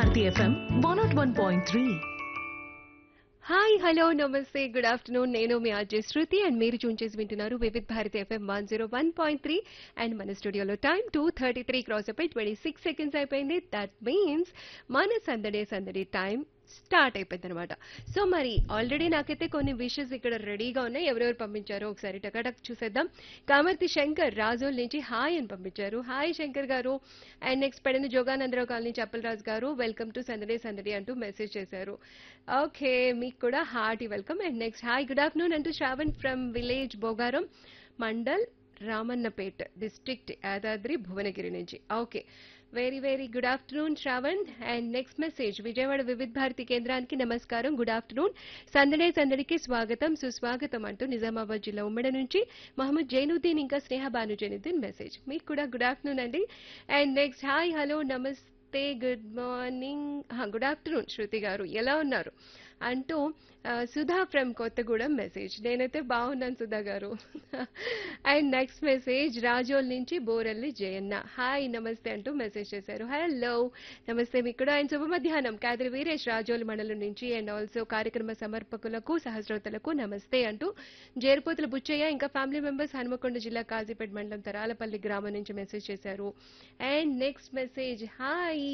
Bharati FM one not one point three hi hello నమస్తే good afternoon నేను మీ RJ Shruti and మీరు చూన్ చేసి వింటున్నారు Vividh Bharati FM one zero one point three and మన స్టూడియోలో time two thirty three cross అయిపోయి ట్వంటీ సిక్స్ సెకండ్స్ అయిపోయింది దట్ మీన్స్ మన సందడే సందడి టైం స్టార్ట్ అయిపోయింది అనమాట సో మరి ఆల్రెడీ నాకైతే కొన్ని విషెస్ ఇక్కడ రెడీగా ఉన్నాయి ఎవరెవరు పంపించారో ఒకసారి టకాటక్ చూసేద్దాం కామర్తి శంకర్ రాజోల్ నుంచి హాయ్ అని పంపించారు hi Shankar garu and next Pedana Joganandarao colony Chappalaraju garu welcome to సందడే సందడి అంటూ మెసేజ్ చేశారు ఓకే మీకు కూడా hearty welcome and next hi good afternoon అంటూ Shravan from village Bogaram mandal Ramannapet district Yadadri Bhuvanagiri నుంచి okay very very good afternoon Shravan and next message Vijayawada Vividha Bharati కేంద్రానికి నమస్కారం గుడ్ ఆఫ్టర్నూన్ సందడే సందడికి స్వాగతం సుస్వాగతం అంటూ నిజామాబాద్ జిల్లా ఉమ్మడి నుంచి మహమ్మద్ జైనుద్దీన్ ఇంకా స్నేహ భాను జైనుద్దీన్ మెసేజ్ మీకు కూడా గుడ్ ఆఫ్టర్నూన్ అండి అండ్ నెక్స్ట్ హాయ్ హలో నమస్తే good morning good afternoon Shruti garu ఎలా ఉన్నారు అంటూ ఆ, సుధా ఫ్రమ్ కొత్తగూడెం మెసేజ్ నేనైతే బాగున్నాను సుధా గారు అండ్ నెక్స్ట్ మెసేజ్ రాజోల్ నుంచి బోరల్లి జయన్న హాయ్ నమస్తే అంటూ మెసేజ్ చేశారు హలో నమస్తే మీకు కూడా అండ్ శుభ మధ్యాహ్నం కాదరి వీరేష్ రాజోల్ మండలం నుంచి అండ్ ఆల్సో కార్యక్రమ సమర్పకులకు సహస్రోతలకు నమస్తే అంటూ జేరుపోతుల బుచ్చయ్య ఇంకా ఫ్యామిలీ మెంబర్స్ హనుమకొండ జిల్లా కాజీపేట మండలం తరాలపల్లి గ్రామం నుంచి మెసేజ్ చేశారు అండ్ నెక్స్ట్ మెసేజ్ హాయ్